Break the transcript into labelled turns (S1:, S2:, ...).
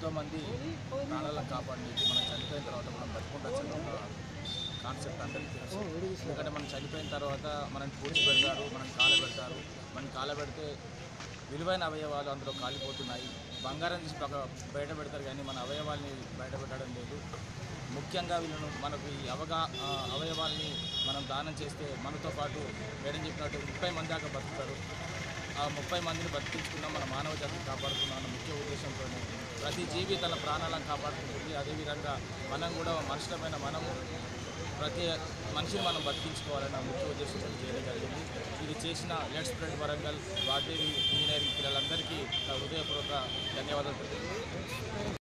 S1: ఎంతోమంది ప్రాణాలను కాపాడి మనం చనిపోయిన తర్వాత మనం బతుకుంటాం ఒక కాన్సెప్ట్ అందరికీ తెలుసు ఎందుకంటే మనం చనిపోయిన తర్వాత మనం పూడ్చి పెడతారు మనం కాల పెడతారు మనం కాల పెడితే విలువైన అవయవాలు అందులో కాలిపోతున్నాయి బంగారం తీసి పక్క బయట పెడతారు కానీ మన అవయవాల్ని బయట పెట్టడం లేదు ముఖ్యంగా వీళ్ళను మనకు ఈ అవగా ఆ, అవయవాల్ని మనం దానం చేస్తే మనతో పాటు మేడం చెప్పినట్టు ముప్పై మంది దాకా బతుకుతారు ఆ ముప్పై మందిని బతికించుకున్నాం మన మానవ జాతిని కాపాడుకున్నాం అన్న ముఖ్య ఉద్దేశంతో ప్రతి జీవి తన ప్రాణాలను కాపాడుకుంటుంది అదేవిధంగా మనం కూడా మనుషులమైన మనము ప్రతి మనిషిని మనం బతికించుకోవాలన్న ముఖ్య ఉద్దేశంతో చేయడం జరిగింది ఇది చేసిన లెట్స్ స్ప్రెడ్ వరంగల్ వాటేరి ఇంజనీరింగ్ పిల్లలందరికీ నా హృదయపూర్వక ధన్యవాదాలు తెలియజేస్తున్నాను